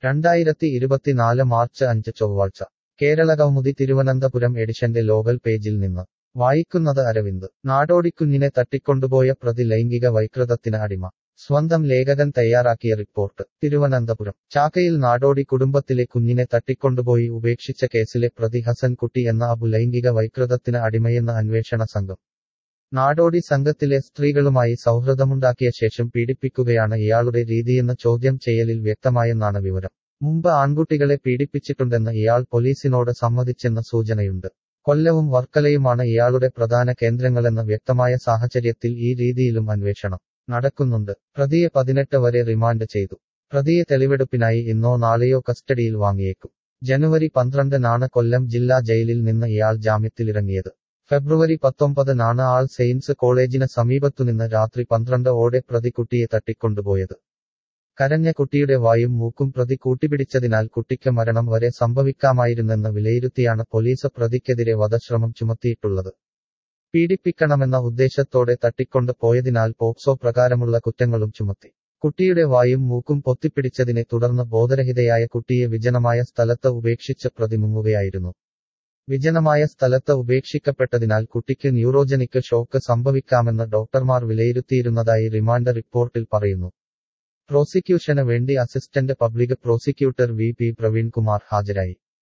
രണ്ടായിരത്തി ഇരുപത്തിനാല് മാർച്ച് അഞ്ച് ചൊവ്വാഴ്ച കേരളകൗമുദി തിരുവനന്തപുരം എഡിഷന്റെ ലോകൽ പേജിൽ നിന്ന് വായിക്കുന്നത് അരവിന്ദ് നാടോടിക്കുഞ്ഞിനെ തട്ടിക്കൊണ്ടുപോയ പ്രതി ലൈംഗിക വൈകൃതത്തിന് അടിമ സ്വന്തം ലേഖകൻ തയ്യാറാക്കിയ റിപ്പോർട്ട് തിരുവനന്തപുരം ചാക്കയിൽ നാടോടി കുടുംബത്തിലെ കുഞ്ഞിനെ തട്ടിക്കൊണ്ടുപോയി ഉപേക്ഷിച്ച കേസിലെ പ്രതി ഹസൻകുട്ടി എന്ന അബു ലൈംഗിക വൈകൃതത്തിന് അടിമയെന്ന അന്വേഷണ സംഘം നാടോടി സംഘത്തിലെ സ്ത്രീകളുമായി സൗഹൃദമുണ്ടാക്കിയ ശേഷം പീഡിപ്പിക്കുകയാണ് ഇയാളുടെ രീതിയെന്ന ചോദ്യം ചെയ്യലിൽ വ്യക്തമായെന്നാണ് വിവരം മുമ്പ് ആൺകുട്ടികളെ പീഡിപ്പിച്ചിട്ടുണ്ടെന്ന് ഇയാൾ പോലീസിനോട് സമ്മതിച്ചെന്ന സൂചനയുണ്ട് കൊല്ലവും വർക്കലയുമാണ് ഇയാളുടെ പ്രധാന കേന്ദ്രങ്ങളെന്ന് വ്യക്തമായ സാഹചര്യത്തിൽ ഈ രീതിയിലും അന്വേഷണം നടക്കുന്നുണ്ട് പ്രതിയെ പതിനെട്ട് വരെ റിമാൻഡ് ചെയ്തു പ്രതിയെ തെളിവെടുപ്പിനായി ഇന്നോ നാളെയോ കസ്റ്റഡിയിൽ വാങ്ങിയേക്കും ജനുവരി പന്ത്രണ്ടിനാണ് കൊല്ലം ജില്ലാ ജയിലിൽ നിന്ന് ഇയാൾ ജാമ്യത്തിലിറങ്ങിയത് ഫെബ്രുവരി പത്തൊമ്പതിനാണ് ആൾ സെയിൻസ് കോളേജിന് സമീപത്തുനിന്ന് രാത്രി പന്ത്രണ്ട് ഓടെ പ്രതി കുട്ടിയെ തട്ടിക്കൊണ്ടുപോയത് കരഞ്ഞ കുട്ടിയുടെ വായും മൂക്കും പ്രതി കൂട്ടിപ്പിടിച്ചതിനാൽ കുട്ടിക്ക് മരണം വരെ സംഭവിക്കാമായിരുന്നെന്ന് വിലയിരുത്തിയാണ് പോലീസ് പ്രതിക്കെതിരെ വധശ്രമം ചുമത്തിയിട്ടുള്ളത് പീഡിപ്പിക്കണമെന്ന ഉദ്ദേശത്തോടെ തട്ടിക്കൊണ്ട് പോയതിനാൽ പോക്സോ പ്രകാരമുള്ള കുറ്റങ്ങളും ചുമത്തി കുട്ടിയുടെ വായും മൂക്കും പൊത്തിപ്പിടിച്ചതിനെ തുടർന്ന് ബോധരഹിതയായ കുട്ടിയെ വിജനമായ സ്ഥലത്ത് ഉപേക്ഷിച്ച് പ്രതി മുങ്ങുകയായിരുന്നു വിജനമായ സ്ഥലത്ത് ഉപേക്ഷിക്കപ്പെട്ടതിനാൽ കുട്ടിക്ക് ന്യൂറോജനിക് ഷോക്ക് സംഭവിക്കാമെന്ന് ഡോക്ടർമാർ വിലയിരുത്തിയിരുന്നതായി റിമാൻഡ് റിപ്പോർട്ടിൽ പറയുന്നു പ്രോസിക്യൂഷന് വേണ്ടി assistant public prosecutor V P Praveenkumar ഹാജരായി